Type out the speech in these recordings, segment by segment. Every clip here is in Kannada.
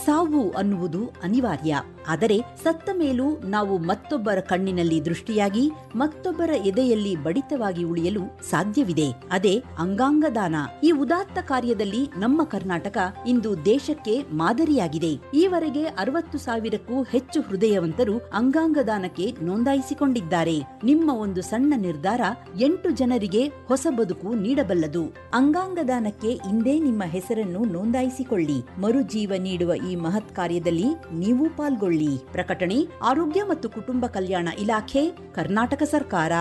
ಸಾವು ಅನ್ನುವುದು ಅನಿವಾರ್ಯ ಆದರೆ ಸತ್ತ ಮೇಲೂ ನಾವು ಮತ್ತೊಬ್ಬರ ಕಣ್ಣಿನಲ್ಲಿ ದೃಷ್ಟಿಯಾಗಿ ಮತ್ತೊಬ್ಬರ ಎದೆಯಲ್ಲಿ ಬಡಿತವಾಗಿ ಉಳಿಯಲು ಸಾಧ್ಯವಿದೆ ಅದೇ ಅಂಗಾಂಗ ದಾನ ಈ ಉದಾತ್ತ ಕಾರ್ಯದಲ್ಲಿ ನಮ್ಮ ಕರ್ನಾಟಕ ಇಂದು ದೇಶಕ್ಕೆ ಮಾದರಿಯಾಗಿದೆ ಈವರೆಗೆ ಅರವತ್ತು ಸಾವಿರಕ್ಕೂ ಹೆಚ್ಚು ಹೃದಯವಂತರು ಅಂಗಾಂಗ ದಾನಕ್ಕೆ ನೋಂದಾಯಿಸಿಕೊಂಡಿದ್ದಾರೆ ನಿಮ್ಮ ಒಂದು ಸಣ್ಣ ನಿರ್ಧಾರ ಎಂಟು ಜನರಿಗೆ ಹೊಸ ಬದುಕು ನೀಡಬಲ್ಲದು ಅಂಗಾಂಗ ದಾನಕ್ಕೆ ಇಂದೇ ನಿಮ್ಮ ಹೆಸರನ್ನು ನೋಂದಾಯಿಸಿಕೊಳ್ಳಿ ಮರುಜೀವ ನೀಡುವ ಈ ಮಹತ್ ಕಾರ್ಯದಲ್ಲಿ ನೀವು ಪಾಲ್ಗೊಳ್ಳಿ ಪ್ರಕಟಣೆ ಆರೋಗ್ಯ ಮತ್ತು ಕುಟುಂಬ ಕಲ್ಯಾಣ ಇಲಾಖೆ ಕರ್ನಾಟಕ ಸರ್ಕಾರ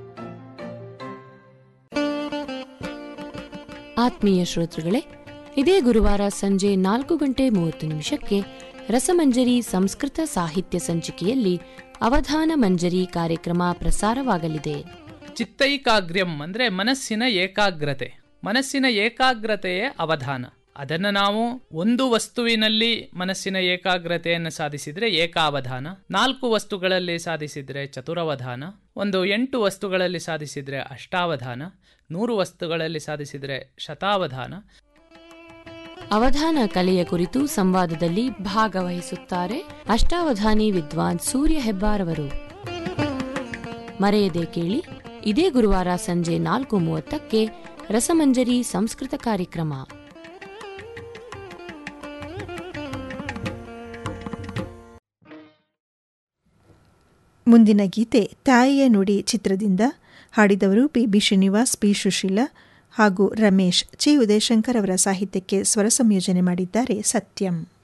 ಆತ್ಮೀಯ ಶ್ರೋತೃಗಳೇ ಇದೇ ಗುರುವಾರ ಸಂಜೆ ನಾಲ್ಕು ಗಂಟೆ ಮೂವತ್ತು ನಿಮಿಷಕ್ಕೆ ರಸಮಂಜರಿ ಸಂಸ್ಕೃತ ಸಾಹಿತ್ಯ ಸಂಚಿಕೆಯಲ್ಲಿ ಅವಧಾನ ಮಂಜರಿ ಕಾರ್ಯಕ್ರಮ ಪ್ರಸಾರವಾಗಲಿದೆ ಚಿತ್ತೈಕಾಗ್ರ್ಯಂ ಅಂದ್ರೆ ಮನಸ್ಸಿನ ಏಕಾಗ್ರತೆ ಮನಸ್ಸಿನ ಏಕಾಗ್ರತೆಯೇ ಅವಧಾನ ಅದನ್ನು ನಾವು ಒಂದು ವಸ್ತುವಿನಲ್ಲಿ ಮನಸ್ಸಿನ ಏಕಾಗ್ರತೆಯನ್ನು ಸಾಧಿಸಿದ್ರೆ ಏಕಾವಧಾನ ನಾಲ್ಕು ವಸ್ತುಗಳಲ್ಲಿ ಸಾಧಿಸಿದ್ರೆ ಚತುರವಧಾನ ಒಂದು ಎಂಟು ವಸ್ತುಗಳಲ್ಲಿ ಸಾಧಿಸಿದ್ರೆ ಅಷ್ಟಾವಧಾನ ನೂರು ವಸ್ತುಗಳಲ್ಲಿ ಸಾಧಿಸಿದ್ರೆ ಶತಾವಧಾನ ಅವಧಾನ ಕಲೆಯ ಕುರಿತು ಸಂವಾದದಲ್ಲಿ ಭಾಗವಹಿಸುತ್ತಾರೆ ಅಷ್ಟಾವಧಾನಿ ವಿದ್ವಾನ್ ಸೂರ್ಯ ಹೆಬ್ಬಾರವರು ಮರೆಯದೆ ಕೇಳಿ ಇದೇ ಗುರುವಾರ ಸಂಜೆ ನಾಲ್ಕು ಮೂವತ್ತಕ್ಕೆ ರಸಮಂಜರಿ ಸಂಸ್ಕೃತ ಕಾರ್ಯಕ್ರಮ ಮುಂದಿನ ಗೀತೆ ತಾಯಿಯ ನುಡಿ ಚಿತ್ರದಿಂದ ಹಾಡಿದವರು P B Srinivas P Susheela ಹಾಗೂ ರಮೇಶ್ ಚಿ ಉದಯಶಂಕರ್ ಅವರ ಸಾಹಿತ್ಯಕ್ಕೆ ಸ್ವರ ಸಂಯೋಜನೆ ಮಾಡಿದ್ದಾರೆ ಸತ್ಯಂ